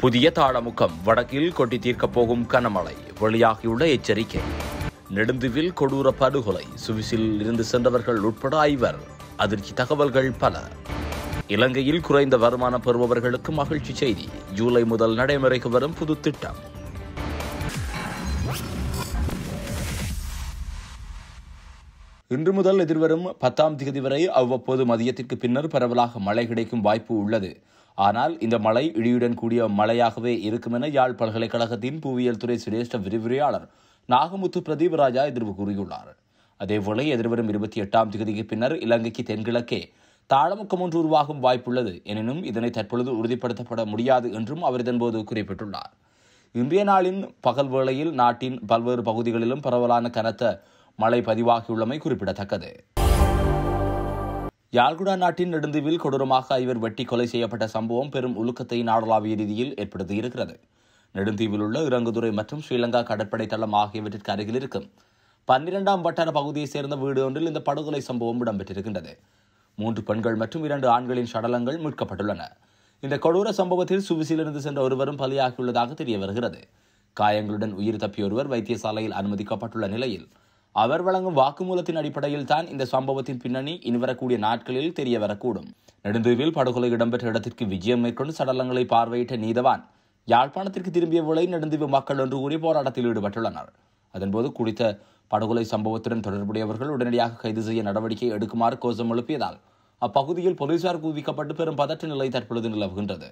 புதிய தாளமுகம் வடக்கில் கொட்டி தீர்க்கப் போகும் கனமழை வெளியாகியுள்ள எச்சரிக்கை நெடுந்துவில் கொடூர படுகொலை சுவிஸில் இருந்து சென்றவர்கள் உட்பட ஐவர் அதிர்ச்சி தகவல்கள் பல இலங்கையில் குறைந்த வருமானம் பெறுபவர்களுக்கு மகிழ்ச்சி செய்தி ஜூலை முதல் நடைமுறைக்கு வரும் புது திட்டம் இன்று முதல் எதிர்வரும் பத்தாம் தேதி வரை அவ்வப்போது மதியத்திற்கு பின்னர் பரவலாக மழை கிடைக்கும் வாய்ப்பு உள்ளது ஆனால் இந்த மழை இடியுடன் கூடிய மழையாகவே இருக்கும் என யாழ் பல்கலைக்கழகத்தின் புவியியல் துறை சிரேஷ்ட விரிவுரையாளர் நாகமுத்து பிரதீப் ராஜா எதிர்வு கூறியுள்ளார் அதேபோல எதிர்வரும் இருபத்தி எட்டாம் தேதிக்கு பின்னர் இலங்கைக்கு தென்கிழக்கே தாளமுக்கம் ஒன்று உருவாகும் வாய்ப்புள்ளது எனினும் இதனை தற்பொழுது உறுதிப்படுத்தப்பட முடியாது என்றும் அவர் இதன்போது குறிப்பிட்டுள்ளார் இன்றைய நாளின் பகல் வேளையில் நாட்டின் பல்வேறு பகுதிகளிலும் பரவலான கனத்த மழை பதிவாகியுள்ளமை குறிப்பிடத்தக்கது யாழ்குடா நாட்டின் நெடுந்தீவில் கொடூரமாக ஐவர் வெட்டி கொலை செய்யப்பட்ட சம்பவம் பெரும் உலுக்கத்தை நாடளாவிய ரீதியில் ஏற்படுத்தியிருக்கிறது நெடுந்தீவில் உள்ள இறங்குதுறை மற்றும் ஸ்ரீலங்கா கடற்படை தளம் ஆகியவற்றிற்கு அருகில் இருக்கும் பன்னிரெண்டாம் வட்டார பகுதியைச் சேர்ந்த வீடு ஒன்றில் இந்த படுகொலை சம்பவம் இடம்பெற்றிருக்கின்றது மூன்று பெண்கள் மற்றும் இரண்டு ஆண்களின் சடலங்கள் மீட்கப்பட்டுள்ளன இந்த கொடூர சம்பவத்தில் சுவிசிலிருந்து சென்ற ஒருவரும் பலியாகியுள்ளதாக தெரிய வருகிறது காயங்களுடன் உயிர் தப்பிய ஒருவர் வைத்தியசாலையில் அனுமதிக்கப்பட்டுள்ள நிலையில் அவர் வழங்கும் வாக்குமூலத்தின் அடிப்படையில் தான் இந்த சம்பவத்தின் பின்னணி இனிவரக்கூடிய நாட்களில் தெரிய வரக்கூடும் நெடுந்தீவில் படுகொலை இடம்பெற்ற இடத்திற்கு விஜயம் மேற்கொண்டு சடலங்களை பார்வையிட்ட நீதவான் யாழ்ப்பாணத்திற்கு திரும்பிய வேளை நெடுந்தீவு மக்கள் ஒன்று கூடி போராட்டத்தில் ஈடுபட்டுள்ளனர் அதன்போது குறித்த படுகொலை சம்பவத்துடன் தொடர்புடையவர்கள் உடனடியாக கைது செய்ய நடவடிக்கை எடுக்குமாறு கோஷம் எழுப்பியதால் அப்பகுதியில் போலீசார் குவிக்கப்பட்டு பெரும் பதற்ற நிலை தற்பொழுது நிலவுகின்றது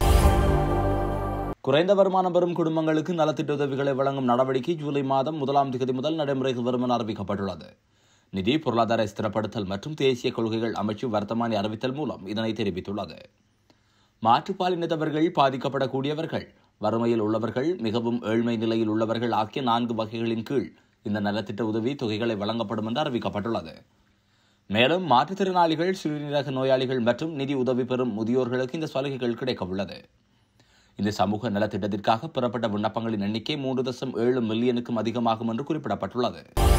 குறைந்த வருமானம் பெறும் குடும்பங்களுக்கு நலத்திட்ட உதவிகளை வழங்கும் நடவடிக்கை ஜூலை மாதம் முதலாம் தேதி முதல் நடைமுறைக்கு வரும் என அறிவிக்கப்பட்டுள்ளது நிதி பொருளாதார ஸ்திரப்படுத்தல் மற்றும் தேசிய கொள்கைகள் அமைச்சு வர்த்தமானி அறிவித்தல் மூலம் இதனை தெரிவித்துள்ளது மாற்றுப்பாலினத்தவர்கள் பாதிக்கப்படக்கூடியவர்கள் வறுமையில் உள்ளவர்கள் மிகவும் ஏழ்மை நிலையில் உள்ளவர்கள் ஆகிய நான்கு வகைகளின் கீழ் இந்த நலத்திட்ட உதவி தொகைகளை வழங்கப்படும் என்று அறிவிக்கப்பட்டுள்ளது மேலும் மாற்றுத்திறனாளிகள் சிறுநீரக நோயாளிகள் மற்றும் நிதி உதவி பெறும் முதியோர்களுக்கு இந்த சலுகைகள் கிடைக்க உள்ளது இந்த சமூக நலத்திட்டத்திற்காக பெறப்பட்ட விண்ணப்பங்களின் எண்ணிக்கை மூன்று தசம் ஏழு மில்லியனுக்கும் அதிகமாகும் என்று குறிப்பிடப்பட்டுள்ளது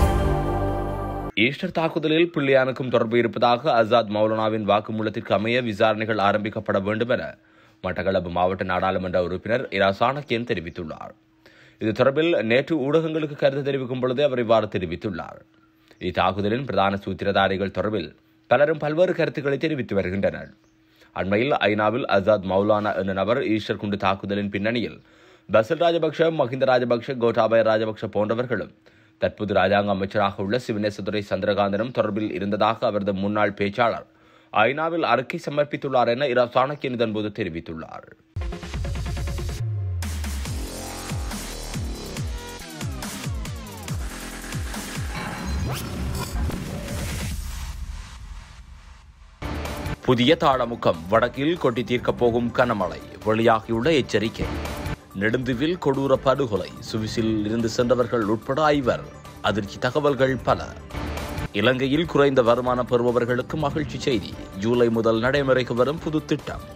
ஈஸ்டர் தாக்குதலில் பிள்ளையானுக்கும் தொடர்பு இருப்பதாக அசாத் மௌலானாவின் வாக்குமூலத்திற்கு அமைய விசாரணைகள் ஆரம்பிக்கப்பட வேண்டும் என மட்டக்களப்பு மாவட்ட நாடாளுமன்ற உறுப்பினர் இரா சாணக்கியன் தெரிவித்துள்ளார் இது தொடர்பில் நேற்று ஊடகங்களுக்கு கருத்து தெரிவிக்கும் பொழுது அவர் இவ்வாறு தெரிவித்துள்ளார் இத்தாக்குதலின் பிரதான சூத்திரதாரிகள் தொடர்பில் பலரும் பல்வேறு கருத்துக்களை தெரிவித்து வருகின்றனர் அண்மையில் ஐநாவில் அசாத் மௌலானா என்ற நபர் ஈஸ்டர் குண்டு தாக்குதலின் பின்னணியில் பசில் ராஜபக்ஷ மஹிந்த ராஜபக்ஷ கோட்டாபய ராஜபக்ஷ போன்றவர்களும் தற்போது ராஜாங்க அமைச்சராக உள்ள சிவனேசதுரை சந்திரகாந்தனும் தொடர்பில் இருந்ததாக அவரது முன்னாள் பேச்சாளர் ஐநாவில் அறிக்கை சமர்ப்பித்துள்ளார் என இரா சாணக்கியன் இதன்போது தெரிவித்துள்ளார் புதிய தாளமுகம் வடக்கில் கொட்டி தீர்க்கப் போகும் கனமழை வெளியாகியுள்ள எச்சரிக்கை நெடுந்துவில் கொடூர படுகொலை சுவிஸில் இருந்து சென்றவர்கள் உட்பட ஐவர் அதிர்ச்சி தகவல்கள் பல இலங்கையில் குறைந்த வருமானம் பெறுபவர்களுக்கு மகிழ்ச்சி செய்தி ஜூலை முதல் நடைமுறைக்கு வரும் புது திட்டம்